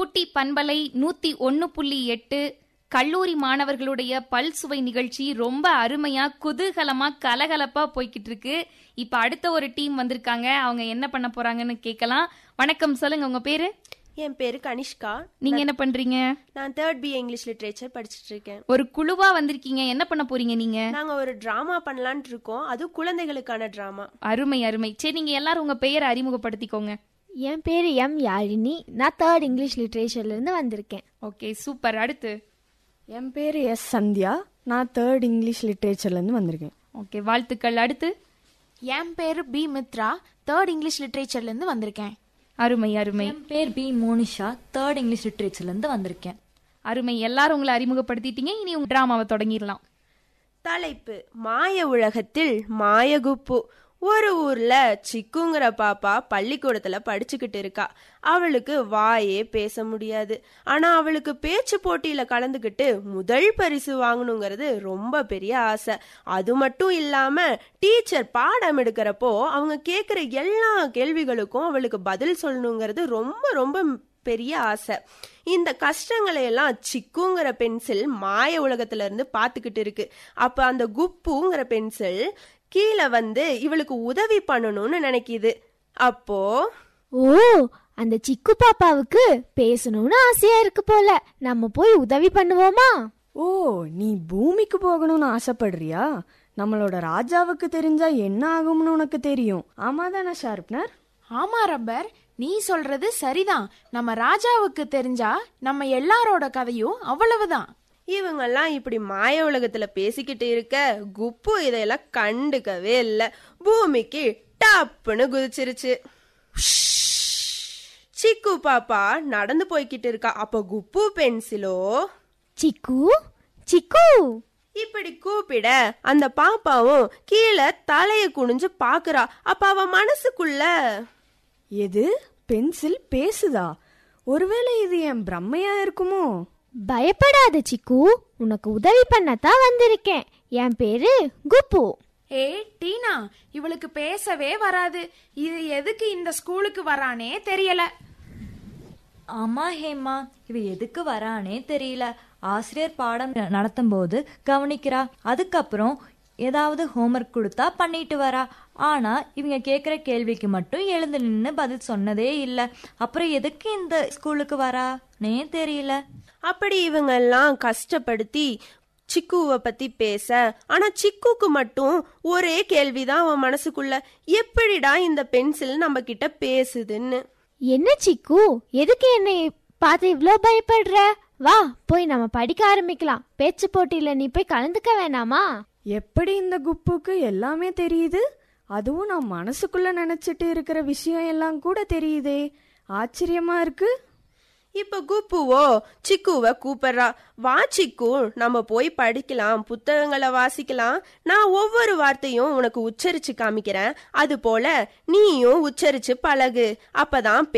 ஊட்டி பண்பலை நூத்தி ஒன்னு புள்ளி எட்டு கல்லூரி மாணவர்களுடைய பல் சுவை நிகழ்ச்சி ரொம்ப அருமையா குதூகலமா கலகலப்பா போய்கிட்டு இருக்கு இப்ப அடுத்த ஒரு டீம் வந்திருக்காங்க அவங்க என்ன பண்ண போறாங்கன்னு கேட்கலாம் வணக்கம் சொல்லுங்க உங்க பேரு என் பேரு கனிஷ்கா நீங்க என்ன பண்றீங்க நான் தேர்ட் பி இங்கிலீஷ் லிட்ரேச்சர் படிச்சுட்டு இருக்கேன் ஒரு குழுவா வந்திருக்கீங்க என்ன பண்ண போறீங்க நீங்க நாங்க ஒரு டிராமா பண்ணலாம்னு இருக்கோம் அதுவும் குழந்தைகளுக்கான டிராமா அருமை அருமை சரி நீங்க எல்லாரும் உங்க பெயரை அறிமுகப்படுத்திக்கோங்க என் பேர் எம் யாழினி நான் தேர்ட் இங்கிலீஷ் லிட்ரேச்சர்லேருந்து வந்திருக்கேன் ஓகே சூப்பர் அடுத்து என் பேர் எஸ் சந்தியா நான் தேர்ட் இங்கிலீஷ் லிட்ரேச்சர்லேருந்து வந்திருக்கேன் ஓகே வாழ்த்துக்கள் அடுத்து என் பேரு பி மித்ரா தேர்ட் இங்கிலீஷ் லிட்ரேச்சர்லேருந்து வந்திருக்கேன் அருமை அருமை என் பேர் பி மோனிஷா தேர்ட் இங்கிலீஷ் லிட்ரேச்சர்லேருந்து வந்திருக்கேன் அருமை எல்லாரும் உங்களை அறிமுகப்படுத்திட்டீங்க இனி உங்க டிராமாவை தொடங்கிடலாம் தலைப்பு மாய உலகத்தில் மாயகுப்பு ஒரு ஊர்ல சிக்குங்கிற பாப்பா பள்ளிக்கூடத்துல படிச்சுக்கிட்டு இருக்கா அவளுக்கு வாயே பேச முடியாது ஆனா அவளுக்கு பேச்சு போட்டியில கலந்துக்கிட்டு முதல் பரிசு வாங்கணுங்கிறது ரொம்ப பெரிய ஆசை அது மட்டும் இல்லாம டீச்சர் பாடம் எடுக்கிறப்போ அவங்க கேட்குற எல்லா கேள்விகளுக்கும் அவளுக்கு பதில் சொல்லணுங்கிறது ரொம்ப ரொம்ப பெரிய ஆசை இந்த கஷ்டங்களை எல்லாம் சிக்குங்கிற பென்சில் மாய உலகத்துல இருந்து பார்த்துக்கிட்டு இருக்கு அப்ப அந்த குப்புங்கிற பென்சில் கீழே வந்து இவளுக்கு உதவி பண்ணணும்னு நினைக்குது அப்போ ஓ அந்த சிக்கு பாப்பாவுக்கு பேசணும்னு ஆசையா இருக்கு போல நம்ம போய் உதவி பண்ணுவோமா ஓ நீ பூமிக்கு போகணும்னு ஆசைப்படுறியா நம்மளோட ராஜாவுக்கு தெரிஞ்சா என்ன ஆகும்னு உனக்கு தெரியும் ஆமா தானே ஷார்ப்னர் ஆமா ரப்பர் நீ சொல்றது சரிதான் நம்ம ராஜாவுக்கு தெரிஞ்சா நம்ம எல்லாரோட கதையும் அவ்வளவுதான் இவங்கெல்லாம் இப்படி மாய உலகத்துல பேசிக்கிட்டு இருக்க குப்பு இதையெல்லாம் கண்டுக்கவே இல்லை பூமிக்கு டப்புன்னு குதிச்சிருச்சு சிக்கு பாப்பா நடந்து போய்கிட்டு இருக்கா அப்ப குப்பு பென்சிலோ சிக்கு சிக்கு இப்படி கூப்பிட அந்த பாப்பாவும் கீழே தலைய குனிஞ்சு பாக்குறா அப்ப அவ மனசுக்குள்ள எது பென்சில் பேசுதா ஒருவேளை இது என் பிரம்மையா இருக்குமோ பயப்படாத சிக்கு உனக்கு உதவி பண்ணத்தான் வந்திருக்கேன் என் பேரு குப்பு ஏ டீனா இவளுக்கு பேசவே வராது இது எதுக்கு இந்த ஸ்கூலுக்கு வரானே தெரியல ஆமா ஹேமா இவ எதுக்கு வரானே தெரியல ஆசிரியர் பாடம் ந- நடத்தும் போது கவனிக்கிறா அதுக்கப்புறம் ஏதாவது ஹோம்ஒர்க் கொடுத்தா பண்ணிட்டு வரா ஆனா இவங்க கேக்குற கேள்விக்கு மட்டும் எழுந்து நின்னு பதில் சொன்னதே இல்ல அப்புறம் எதுக்கு இந்த ஸ்கூலுக்கு வரானே தெரியல அப்படி இவங்க எல்லாம் கஷ்டப்படுத்தி சிக்குவை பத்தி பேச ஆனா சிக்குக்கு மட்டும் ஒரே கேள்விதான் அவன் மனசுக்குள்ள எப்படிடா இந்த பென்சில் நம்ம கிட்ட பேசுதுன்னு என்ன சிக்கு எதுக்கு என்னை பார்த்து இவ்ளோ பயப்படுற வா போய் நம்ம படிக்க ஆரம்பிக்கலாம் பேச்சு போட்டியில நீ போய் கலந்துக்க வேணாமா எப்படி இந்த குப்புக்கு எல்லாமே தெரியுது அதுவும் நான் மனசுக்குள்ள நினைச்சிட்டு இருக்கிற விஷயம் எல்லாம் கூட தெரியுதே ஆச்சரியமா இருக்கு இப்ப குப்புவோ சிக்குவை கூப்பிடுறா வா சிக்கு நம்ம போய் படிக்கலாம் புத்தகங்களை வாசிக்கலாம் நான் ஒவ்வொரு வார்த்தையும் உனக்கு உச்சரிச்சு காமிக்கிறேன் அது போல நீயும் உச்சரிச்சு பழகு அப்பதான்